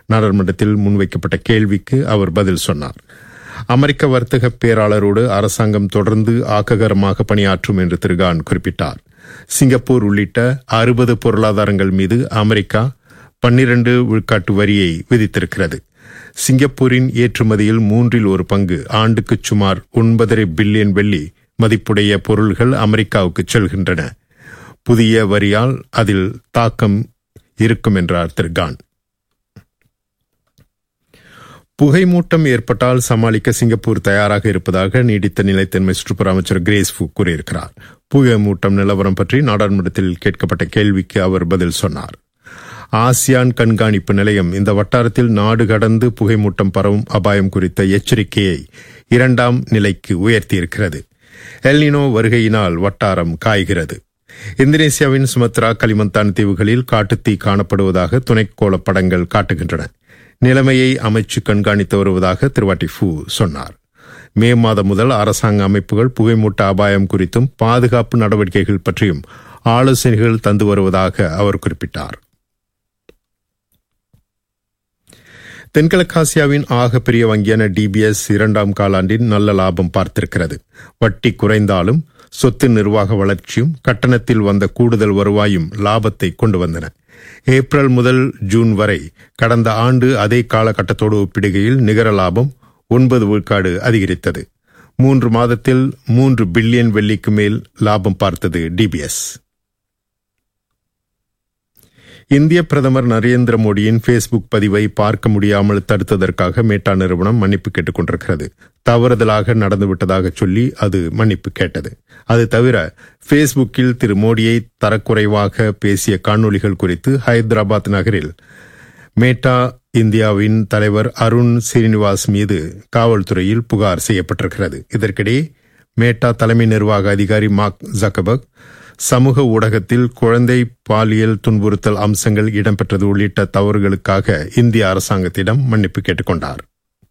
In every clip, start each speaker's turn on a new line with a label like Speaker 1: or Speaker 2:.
Speaker 1: நாடாளுமன்றத்தில் முன்வைக்கப்பட்ட கேள்விக்கு அவர் பதில் சொன்னார் அமெரிக்க வர்த்தக பேராளரோடு அரசாங்கம் தொடர்ந்து ஆக்ககரமாக பணியாற்றும் என்று திரு கான் குறிப்பிட்டார் சிங்கப்பூர் உள்ளிட்ட அறுபது பொருளாதாரங்கள் மீது அமெரிக்கா பன்னிரண்டு விழுக்காட்டு வரியை விதித்திருக்கிறது சிங்கப்பூரின் ஏற்றுமதியில் மூன்றில் ஒரு பங்கு ஆண்டுக்கு சுமார் ஒன்பதரை பில்லியன் வெள்ளி மதிப்புடைய பொருள்கள் அமெரிக்காவுக்கு செல்கின்றன புதிய வரியால் அதில் தாக்கம் இருக்கும் என்றார் திரு கான் புகைமூட்டம் ஏற்பட்டால் சமாளிக்க சிங்கப்பூர் தயாராக இருப்பதாக நீடித்த நிலைத்தன்மை சுற்றுப்புற அமைச்சர் கிரேஸ் ஃபு கூறியிருக்கிறார் புகைமூட்டம் நிலவரம் பற்றி நாடாளுமன்றத்தில் கேட்கப்பட்ட கேள்விக்கு அவர் பதில் சொன்னார் ஆசியான் கண்காணிப்பு நிலையம் இந்த வட்டாரத்தில் நாடு கடந்து புகைமூட்டம் பரவும் அபாயம் குறித்த எச்சரிக்கையை இரண்டாம் நிலைக்கு உயர்த்தியிருக்கிறது எல்னினோ வருகையினால் வட்டாரம் காய்கிறது இந்தோனேசியாவின் சுமத்ரா கலிமந்தான் தீவுகளில் காட்டுத்தீ காணப்படுவதாக துணைக்கோள படங்கள் காட்டுகின்றன நிலைமையை அமைச்சு கண்காணித்து வருவதாக திருவாட்டி ஃபூ சொன்னார் மே மாதம் முதல் அரசாங்க அமைப்புகள் புகைமூட்ட அபாயம் குறித்தும் பாதுகாப்பு நடவடிக்கைகள் பற்றியும் ஆலோசனைகள் தந்து வருவதாக அவர் குறிப்பிட்டார் தென்கிழக்காசியாவின் ஆக பெரிய வங்கியான டிபிஎஸ் இரண்டாம் காலாண்டின் நல்ல லாபம் பார்த்திருக்கிறது வட்டி குறைந்தாலும் சொத்து நிர்வாக வளர்ச்சியும் கட்டணத்தில் வந்த கூடுதல் வருவாயும் லாபத்தை கொண்டு வந்தன ஏப்ரல் முதல் ஜூன் வரை கடந்த ஆண்டு அதே காலகட்டத்தோடு ஒப்பிடுகையில் நிகர லாபம் ஒன்பது விழுக்காடு அதிகரித்தது மூன்று மாதத்தில் மூன்று பில்லியன் வெள்ளிக்கு மேல் லாபம் பார்த்தது டிபிஎஸ் இந்திய பிரதமர் நரேந்திர மோடியின் ஃபேஸ்புக் பதிவை பார்க்க முடியாமல் தடுத்ததற்காக மேட்டா நிறுவனம் மன்னிப்பு கேட்டுக் கொண்டிருக்கிறது தவறுதலாக நடந்துவிட்டதாக சொல்லி அது மன்னிப்பு கேட்டது அது தவிர ஃபேஸ்புக்கில் திரு மோடியை தரக்குறைவாக பேசிய காணொலிகள் குறித்து ஹைதராபாத் நகரில் மேட்டா இந்தியாவின் தலைவர் அருண் ஸ்ரீனிவாஸ் மீது காவல்துறையில் புகார் செய்யப்பட்டிருக்கிறது இதற்கிடையே மேட்டா தலைமை நிர்வாக அதிகாரி மார்க் ஜக்கபர்க் சமூக ஊடகத்தில் குழந்தை பாலியல் துன்புறுத்தல் அம்சங்கள் இடம்பெற்றது உள்ளிட்ட தவறுகளுக்காக இந்திய அரசாங்கத்திடம் மன்னிப்பு கேட்டுக்கொண்டார்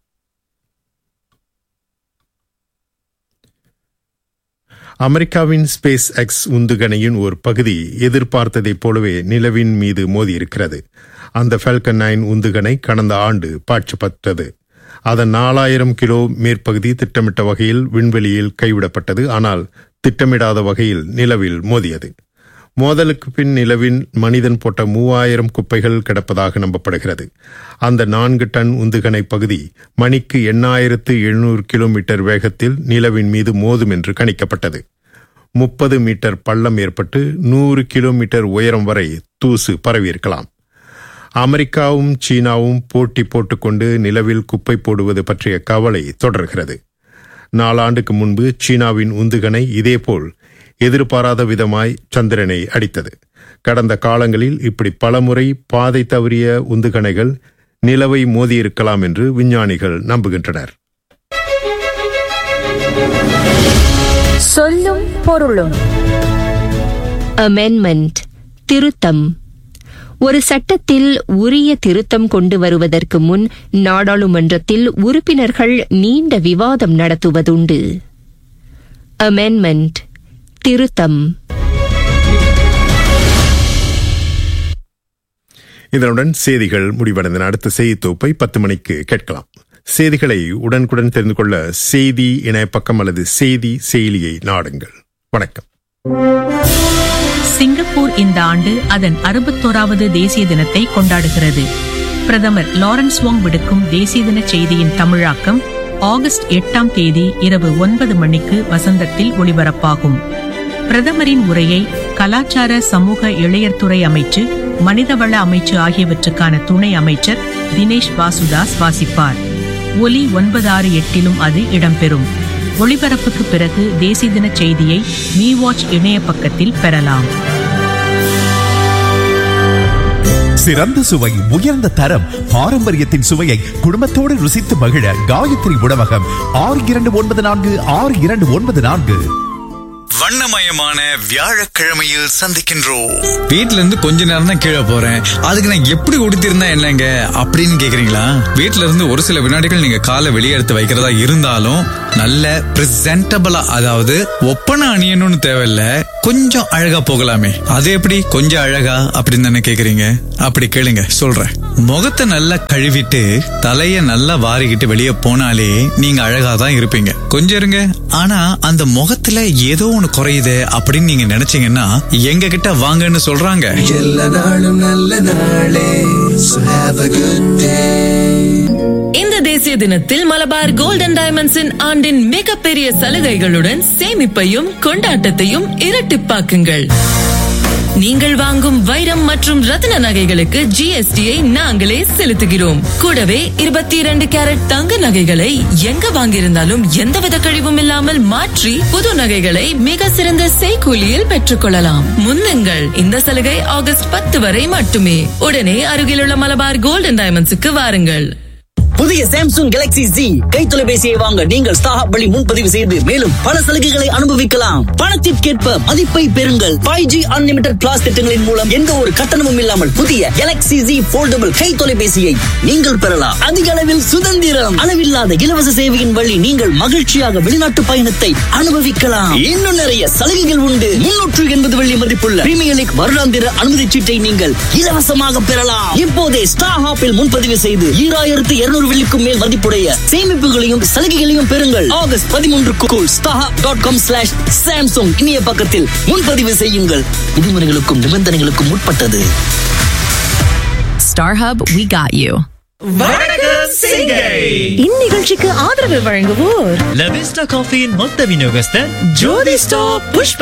Speaker 1: அமெரிக்காவின் ஸ்பேஸ் எக்ஸ் உந்துகணையின் ஒரு பகுதி எதிர்பார்த்ததைப் போலவே நிலவின் மீது மோதியிருக்கிறது அந்த ஃபெல்கன் நைன் உந்துகணை கடந்த ஆண்டு பாய்ச்சப்பட்டது அதன் நாலாயிரம் கிலோ மேற்பகுதி திட்டமிட்ட வகையில் விண்வெளியில் கைவிடப்பட்டது ஆனால் திட்டமிடாத வகையில் நிலவில் மோதியது மோதலுக்கு பின் நிலவின் மனிதன் போட்ட மூவாயிரம் குப்பைகள் கிடப்பதாக நம்பப்படுகிறது அந்த நான்கு டன் உந்துகணை பகுதி மணிக்கு எண்ணாயிரத்து எழுநூறு கிலோமீட்டர் வேகத்தில் நிலவின் மீது மோதும் என்று கணிக்கப்பட்டது முப்பது மீட்டர் பள்ளம் ஏற்பட்டு நூறு கிலோமீட்டர் உயரம் வரை தூசு பரவியிருக்கலாம் அமெரிக்காவும் சீனாவும் போட்டி போட்டுக்கொண்டு நிலவில் குப்பை போடுவது பற்றிய கவலை தொடர்கிறது நாலாண்டுக்கு முன்பு சீனாவின் உந்துகணை இதேபோல் எதிர்பாராத விதமாய் சந்திரனை அடித்தது கடந்த காலங்களில் இப்படி பலமுறை பாதை தவறிய உந்துகணைகள் நிலவை மோதியிருக்கலாம் என்று விஞ்ஞானிகள் நம்புகின்றனர்
Speaker 2: சொல்லும் பொருளும்
Speaker 3: அமெண்ட்மெண்ட் திருத்தம் ஒரு சட்டத்தில் உரிய திருத்தம் கொண்டு வருவதற்கு முன் நாடாளுமன்றத்தில் உறுப்பினர்கள் நீண்ட விவாதம் நடத்துவதுண்டு அமெண்ட்மெண்ட் திருத்தம்
Speaker 1: இதனுடன் செய்திகள் முடிவடைந்தன அடுத்த செய்தி தொகுப்பை பத்து மணிக்கு கேட்கலாம் செய்திகளை உடனுக்குடன் தெரிந்து கொள்ள செய்தி இணையப்பக்கம் அல்லது செய்தி செயலியை நாடுங்கள் வணக்கம்
Speaker 4: சிங்கப்பூர் இந்த ஆண்டு அதன் அறுபத்தோராவது தேசிய தினத்தை கொண்டாடுகிறது பிரதமர் லாரன்ஸ் வாங் விடுக்கும் தேசிய தின செய்தியின் தமிழாக்கம் ஆகஸ்ட் எட்டாம் தேதி இரவு ஒன்பது மணிக்கு வசந்தத்தில் ஒளிபரப்பாகும் பிரதமரின் உரையை கலாச்சார சமூக இளையர்துறை அமைச்சு மனிதவள அமைச்சு ஆகியவற்றுக்கான துணை அமைச்சர் தினேஷ் வாசுதாஸ் வாசிப்பார் ஒலி ஒன்பது ஆறு எட்டிலும் அது இடம்பெறும் ஒளிபரப்புக்கு பிறகு தேசிய தின செய்தியை மீ வாட்ச் இணைய பக்கத்தில் பெறலாம்
Speaker 5: சிறந்த சுவை உயர்ந்த தரம் பாரம்பரியத்தின் சுவையை குடும்பத்தோடு ருசித்து மகிழ காயத்ரி உணவகம் ஆறு இரண்டு ஒன்பது நான்கு ஆறு இரண்டு ஒன்பது நான்கு
Speaker 6: வண்ணமயமான வியாழக்கிழமையில் சந்திக்கின்றோம்
Speaker 7: வீட்ல இருந்து கொஞ்ச நேரம் தான் கீழே போறேன் அதுக்கு நான் எப்படி உடுத்திருந்தா என்னங்க அப்படின்னு கேக்குறீங்களா வீட்ல இருந்து ஒரு சில வினாடிகள் நீங்க காலை வெளியே எடுத்து வைக்கிறதா இருந்தாலும் நல்ல பிரசன்டபிளா அதாவது ஒப்பனை அணியணும்னு தேவையில்ல கொஞ்சம் அழகா போகலாமே அது எப்படி கொஞ்சம் அழகா அப்படின்னு தானே கேக்குறீங்க அப்படி கேளுங்க சொல்றேன் முகத்தை நல்லா கழுவிட்டு தலைய நல்லா வாரிக்கிட்டு வெளியே போனாலே நீங்க அழகா தான் இருப்பீங்க கொஞ்சம் இருங்க ஆனா அந்த முகத்துல ஏதோ ஒண்ணு குறையுது அப்படின்னு நீங்க நினைச்சீங்கன்னா எங்க கிட்ட வாங்கன்னு சொல்றாங்க
Speaker 2: எல்லா நாளும் நல்ல நாளே So have a good day
Speaker 8: இந்த தேசிய தினத்தில் மலபார் கோல்டன் டைமண்ட்ஸின் ஆண்டின் மிகப்பெரிய சலுகைகளுடன் சேமிப்பையும் கொண்டாட்டத்தையும் இரட்டிப்பாக்குங்கள் நீங்கள் வாங்கும் வைரம் மற்றும் ரத்தின நகைகளுக்கு ஜிஎஸ்டியை நாங்களே செலுத்துகிறோம் கூடவே இருபத்தி இரண்டு கேரட் தங்க நகைகளை எங்க வாங்கியிருந்தாலும் எந்தவித கழிவும் இல்லாமல் மாற்றி புது நகைகளை மிக சிறந்த செய்கூலியில் பெற்றுக்கொள்ளலாம் முந்துங்கள் இந்த சலுகை ஆகஸ்ட் பத்து வரை மட்டுமே உடனே அருகிலுள்ள மலபார் கோல்டன் டைமண்ட்ஸுக்கு வாருங்கள்
Speaker 9: புதிய சாம்சங் கேலக்ஸி Z கை தொலைபேசியை வாங்க நீங்கள் ஸ்டாஹப் வழி முன்பதிவு செய்து மேலும் பல சலுகைகளை அனுபவிக்கலாம் பணத்திற்கேற்ப மதிப்பை பெறுங்கள் ஃபைவ் ஜி அன்லிமிடெட் பிளாஸ் திட்டங்களின் மூலம் எந்த ஒரு கட்டணமும் இல்லாமல் புதிய கேலக்ஸி Z போல்டபிள் கை தொலைபேசியை நீங்கள் பெறலாம் அதிக அளவில் சுதந்திரம் அளவில்லாத இலவச சேவையின் வழி நீங்கள் மகிழ்ச்சியாக வெளிநாட்டு பயணத்தை அனுபவிக்கலாம் இன்னும் நிறைய சலுகைகள் உண்டு முன்னூற்று எண்பது வெள்ளி மதிப்புள்ள பிரீமியர் லீக் வருடாந்திர அனுமதி சீட்டை நீங்கள் இலவசமாக பெறலாம் இப்போதே ஸ்டார் ஹாப்பில் முன்பதிவு செய்து ஈராயிரத்து இருநூறு வெள்ளிக்கும் மேல் மதிப்புடைய சேமிப்புகளையும் சலுகைகளையும் பெறுங்கள் ஆகஸ்ட் பதிமூன்றுக்குள் star dot com slash Samsung இணைய பக்கத்தில் முன்பதிவு செய்யுங்கள் விதிமுறைகளுக்கும் நிபந்தனைகளுக்கும் உட்பட்டது
Speaker 10: Starhub, we got you.
Speaker 11: இந்நிகழ்ச்சிக்கு ஆதரவு வழங்குவோர்
Speaker 12: லவிஸ்டா காஃபியின் மொத்த விநியோகஸ்தர்
Speaker 11: ஜோதி ஸ்டாப் புஷ்ப